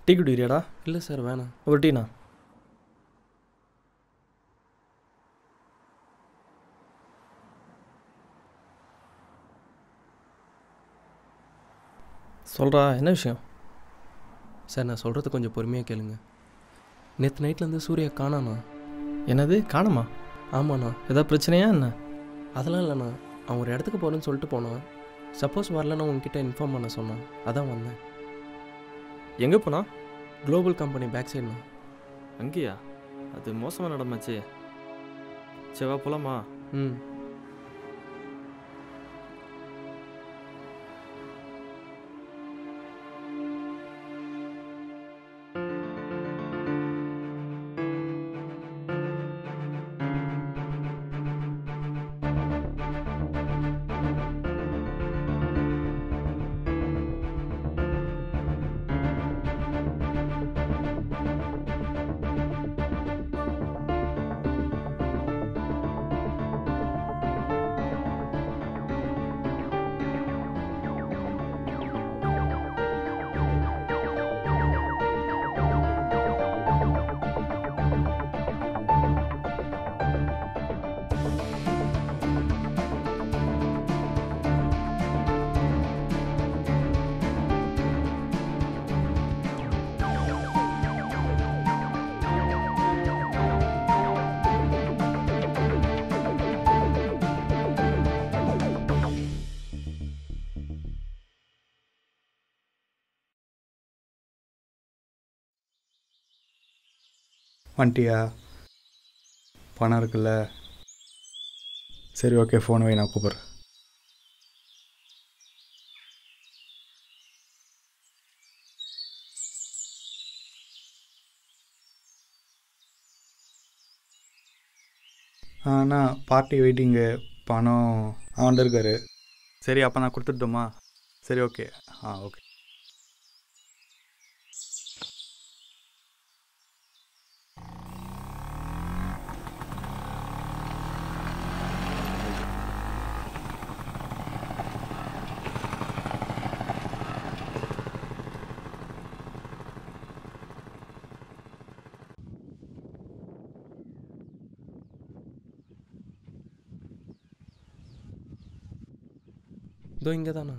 tea குடிக்கிறியாடா இல்லை sir வேணாம் ஒரு டீண்ணா சொல்கிறா என்ன விஷயம் சார் நான் சொல்கிறது கொஞ்சம் பொறுமையாக கேளுங்க நேற்று நைட்லேருந்து சூர்யா காணாண்ணா என்னது காணுமா ஆமாண்ணா ஏதாவது பிரச்சனையா என்ன அதெல்லாம் இல்லைண்ணா அவன் ஒரு இடத்துக்கு போகிறேன்னு சொல்லிட்டு போனான் சப்போஸ் வரலன்னா உங்ககிட்ட இன்ஃபார்ம் பண்ண சொன்னான் அதான் வந்தேன் எங்கே போனா குளோபல் கம்பெனி பேக் சைடுண்ணா அங்கேயா அது மோசமாக நடமாச்சு சரி வா போலாமா ம் வந்துட்டியா பணம் இருக்குல்ல சரி ஓகே ஃபோன் வை நான் கூப்பிட்றேன் ஆண்ணா பார்ட்டி வெயிட்டிங்கு பணம் ஆ வந்திருக்காரு சரி அப்போ நான் கொடுத்துட்டோமா சரி ஓகே ஆ ஓகே இதோ இங்கே தானா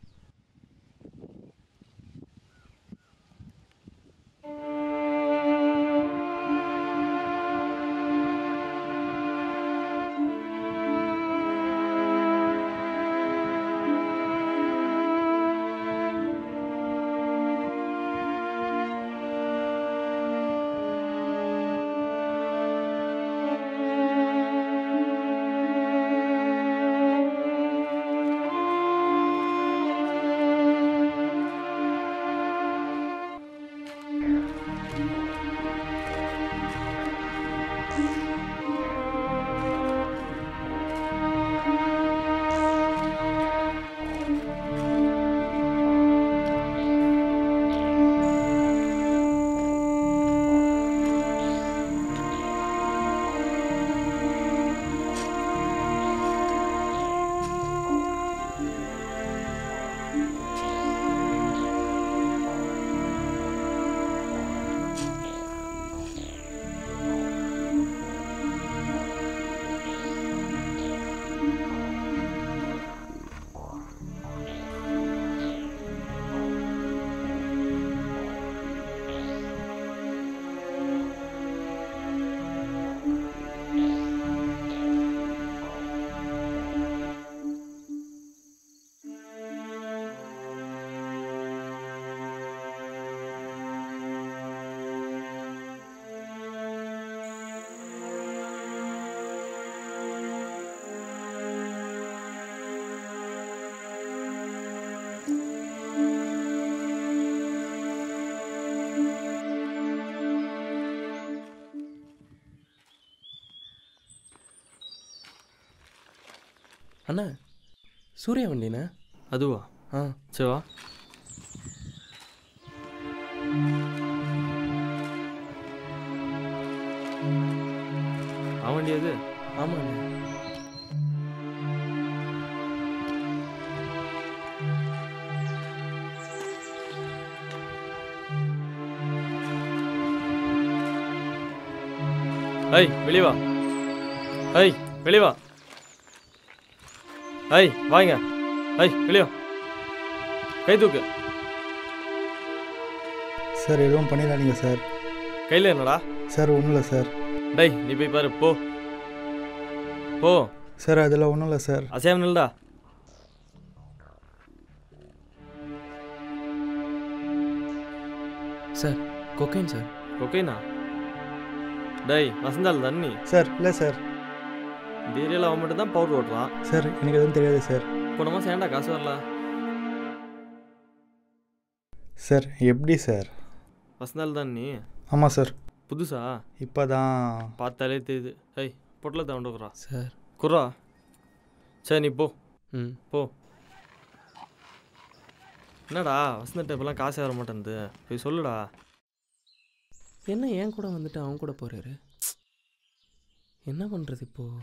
அண்ணா சூர்யா வண்டிண்ணே அதுவா ஆ சரி வா அவன் அது ஆமாண்ணே ஐய் வெளியே வா ஐய் வெளியே வா ஐய் வாங்க ஐய் வெளியே வா கை தூக்கு சார் எதுவும் பண்ணிடாதீங்க சார் கையில் என்னடா சார் ஒன்றும் இல்லை சார் டேய் நீ போய் பாரு போ போ சார் அதில் ஒன்றும் இல்லை சார் அசையாம நில்டா சார் கொக்கைன் சார் ஓகேண்ணா டேய் வசந்தால் தண்ணி சார் இல்லை சார் இந்த ஏரியாவில் அவன் மட்டும் தான் பவுடர் ஓட்டுறான் சார் எனக்கு எதுவும் தெரியாது சார் போன மாதம் ஏன்டா காசு வரல சார் எப்படி சார் வசந்தால் தான் நீ ஆமாம் சார் புதுசா இப்போ தான் பார்த்தாலே தெரியுது ஏய் பொட்டலத்தை கொண்டுக்குறா சார் குர்ரா சரி நீ போ ம் போ என்னடா வசந்த இப்பெல்லாம் காசு வர மாட்டேன்து போய் சொல்லுடா என்ன ஏன் கூட வந்துட்டு அவன் கூட போகிறாரு என்ன பண்ணுறது இப்போது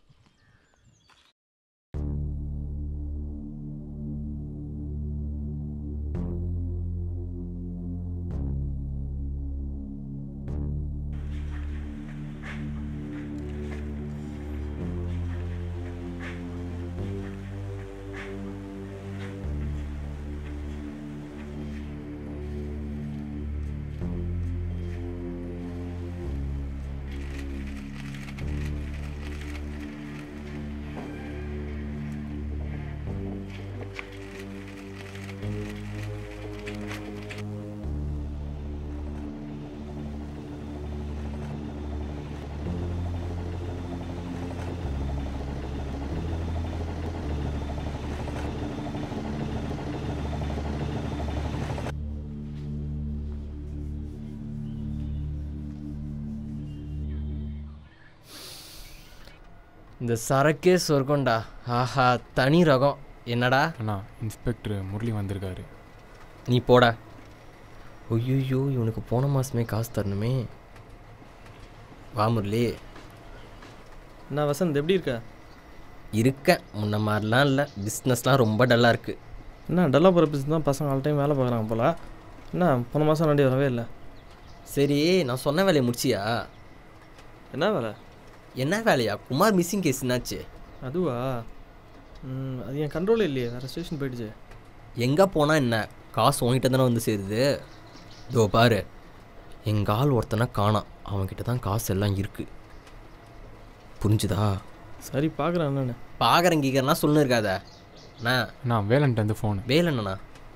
இந்த சரக்கே சொர்க்கம்டா ஆஹா தனி ரகம் என்னடா அண்ணா இன்ஸ்பெக்டர் முரளி வந்திருக்காரு நீ போடா ஐயோ இவனுக்கு போன மாதமே காசு தரணுமே வா முரளி என்ன வசந்த் எப்படி இருக்க இருக்கேன் முன்ன மாதிரிலாம் இல்லை பிஸ்னஸ்லாம் ரொம்ப டல்லாக இருக்குது என்ன டல்லா போகிற பிஸ்னஸ் தான் பசங்க ஆல் டைம் வேலை பார்க்குறாங்க போல என்ன போன மாதம் நடி வரவே இல்லை சரி நான் சொன்ன வேலையை முடிச்சியா என்ன வேலை என்ன வேலையா குமார் மிஸ்ஸிங் கேஸ் என்னாச்சு அதுவா ம், அது என் கண்ட்ரோல் இல்லையே வேறு ஸ்டேஷன் போயிடுச்சு எங்கே போனால் என்ன காசு உன்கிட்ட தானே வந்து சேருது இதோ பாரு எங்கள் ஆள் ஒருத்தனை காணாம் அவன்கிட்ட தான் காசு எல்லாம் இருக்கு புரிஞ்சுதா சரி பார்க்குறேன் என்னன்னு பார்க்குறேன் கீக்கிறனா சொல்லு இருக்காத அண்ணா அண்ணா வேலன்ட்டு வந்து ஃபோனு வேலண்ணா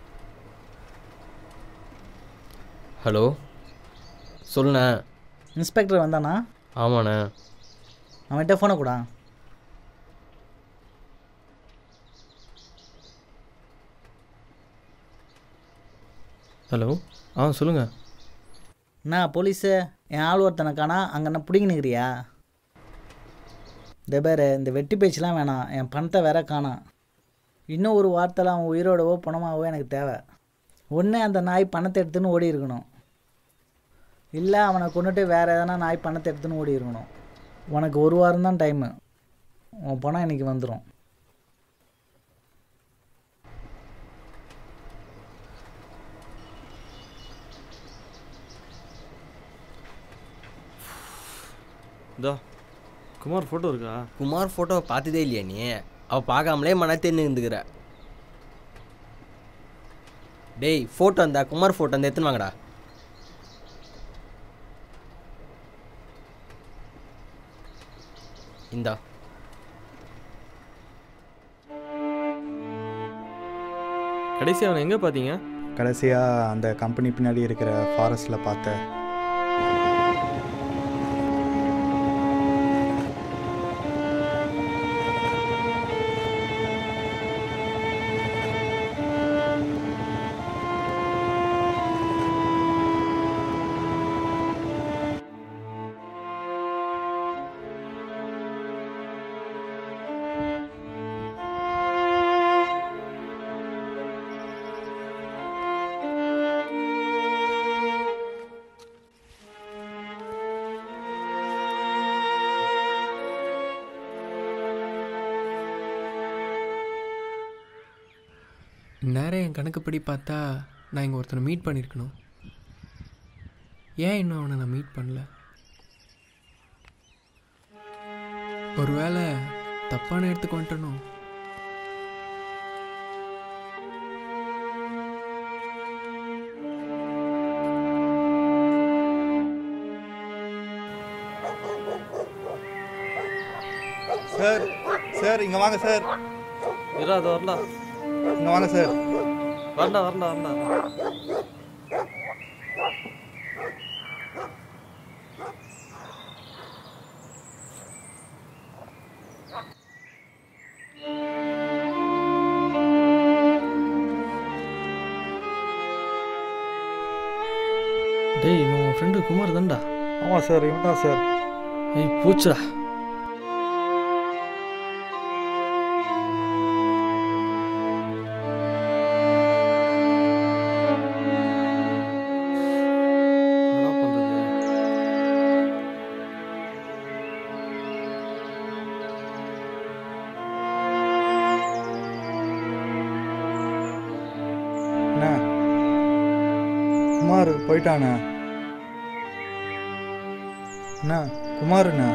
ஹலோ சொல்லுண்ணே இன்ஸ்பெக்டர் வந்தானா ஆமாண்ணே அவன்கிட்ட ஃபோனை கூட ஹலோ ஆ சொல்லுங்கள் என்ன போலீஸு என் ஆள் ஒருத்தனை காணா அங்கே என்ன பிடிங்கினுக்கிறியா இந்த பேர் இந்த வெட்டி பேச்செலாம் வேணாம் என் பணத்தை வேற காணாம் இன்னும் ஒரு வார்த்தையில் அவன் உயிரோடவோ பணமாவோ எனக்கு தேவை ஒன்று அந்த நாய் பணத்தை எடுத்துன்னு ஓடி இருக்கணும் இல்லை அவனை கொண்டுட்டு வேறு எதனா நாய் பணத்தை எடுத்துன்னு ஓடி இருக்கணும் உனக்கு ஒரு வாரம் தான் டைமு உன் பணம் இன்னைக்கு வந்துடும் இதோ குமார் ஃபோட்டோ இருக்கா குமார் ஃபோட்டோவை பார்த்ததே இல்லையா நீ அவள் பார்க்காமலே மனத்தேன்னு இருந்துக்கிற டேய் ஃபோட்டோ அந்த குமார் ஃபோட்டோ அந்த எடுத்துன்னு வாங்கடா இந்தா கடைசி அவனை எங்கே பார்த்தீங்க கடைசியாக அந்த கம்பெனி பின்னாடி இருக்கிற ஃபாரஸ்ட்டில் பார்த்தேன் நேரம் என் கணக்குப்படி பார்த்தா நான் இங்கே ஒருத்தனை மீட் பண்ணியிருக்கணும் ஏன் இன்னும் அவனை நான் மீட் பண்ணல ஒருவேளை தப்பான இடத்துக்கு வந்துட்டனோ சார் சார் இங்கே வாங்க சார் இரா அது வரலாம் இங்கே வாங்க சார் வரண்டா வரண்டா வரண்டா டேய் இவன் உன் ஃப்ரெண்டு குமார் தான்டா ஆமாம் சார் இவன் தான் சார் ஏய் போச்சுடா என்னடா பண்றது என்ன குமார் போயிட்டானே என்ன குமாருண்ணா